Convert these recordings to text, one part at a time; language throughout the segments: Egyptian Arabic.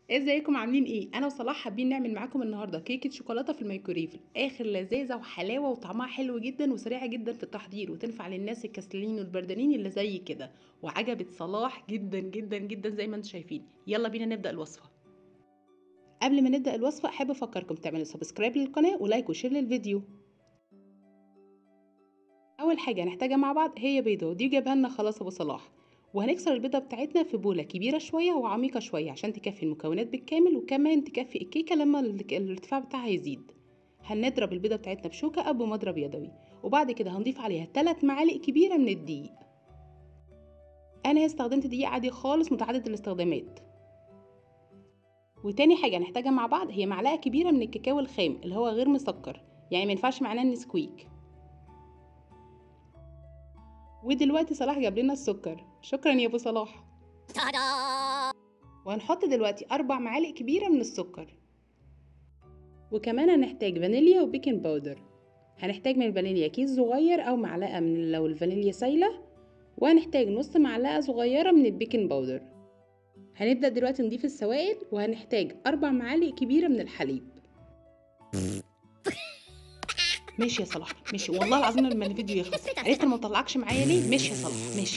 ازيكم عاملين ايه انا وصلاح حابين نعمل معاكم النهارده كيكه شوكولاته في الميكرويف اخر لذاذه وحلاوه وطعمها حلو جدا وسريعه جدا في التحضير وتنفع للناس الكسلانين والبردانين اللي زي كده وعجبت صلاح جدا جدا جدا زي ما انتم شايفين يلا بينا نبدا الوصفه قبل ما نبدا الوصفه احب افكركم تعملوا سبسكرايب للقناه ولايك وشير للفيديو اول حاجه هنحتاجها مع بعض هي بيضه ودي جابها لنا خلاص ابو صلاح وهنكسر البيضه بتاعتنا في بوله كبيره شويه وعميقه شويه عشان تكفي المكونات بالكامل وكمان تكفي الكيكه لما الارتفاع بتاعها يزيد هنضرب البيضه بتاعتنا بشوكه او بمضرب يدوي وبعد كده هنضيف عليها 3 معالق كبيره من الدقيق انا استخدمت دقيق عادي خالص متعدد الاستخدامات وتاني حاجه هنحتاجها مع بعض هي معلقه كبيره من الكاكاو الخام اللي هو غير مسكر يعني ما ينفعش معاه النسكويك ودلوقتي صلاح جاب لنا السكر شكرا يا ابو صلاح وهنحط دلوقتي اربع معالق كبيره من السكر وكمان هنحتاج فانيليا وبيكنج باودر هنحتاج من الفانيليا كيس صغير او معلقه من لو الفانيليا سايله وهنحتاج نص معلقه صغيره من البيكنج باودر هنبدا دلوقتي نضيف السوائل وهنحتاج اربع معالق كبيره من الحليب ماشي يا صلاح ماشي والله العظيم لما الفيديو يخلص عرفت ما مطلعكش معايا ليه ماشي يا صلاح ماشي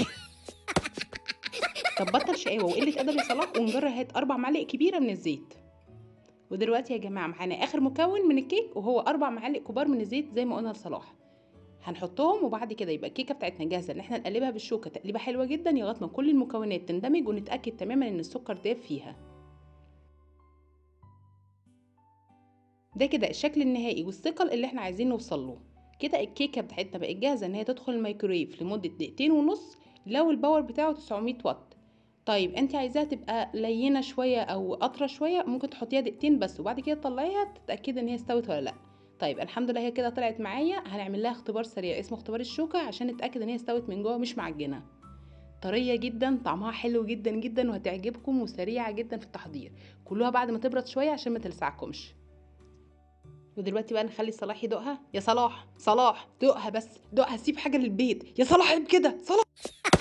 طب بطل شقاوه وقله ادب يا صلاح ونجرب هات اربع معالق كبيره من الزيت ودلوقتي يا جماعه معانا اخر مكون من الكيك وهو اربع معالق كبار من الزيت زي ما قلنا لصلاح هنحطهم وبعد كده يبقى الكيكه بتاعتنا جاهزه ان احنا نقلبها بالشوكه تقليبه حلوه جدا لغايه ما كل المكونات تندمج ونتاكد تماما ان السكر داب فيها ده كده الشكل النهائي والثقل اللي احنا عايزين نوصل له كده الكيكه بتاعتنا بقت جاهزه ان هي تدخل الميكرويف لمده دقيقتين ونص لو الباور بتاعه 900 واط طيب انت عايزاها تبقى لينه شويه او قطره شويه ممكن تحطيها دقيقتين بس وبعد كده تطلعيها تتاكدي ان هي استوت ولا لا طيب الحمد لله هي كده طلعت معايا هنعمل لها اختبار سريع اسمه اختبار الشوكه عشان نتاكد ان هي استوت من جوه مش معجنه طريه جدا طعمها حلو جدا جدا وهتعجبكم وسريعه جدا في التحضير كلوها بعد ما تبرد شويه عشان ما تلسعكمش ودلوقتي بقى نخلي صلاح يدوقها يا صلاح صلاح دوقها بس دوقها سيب حاجه للبيت يا صلاح عيب كده صلاح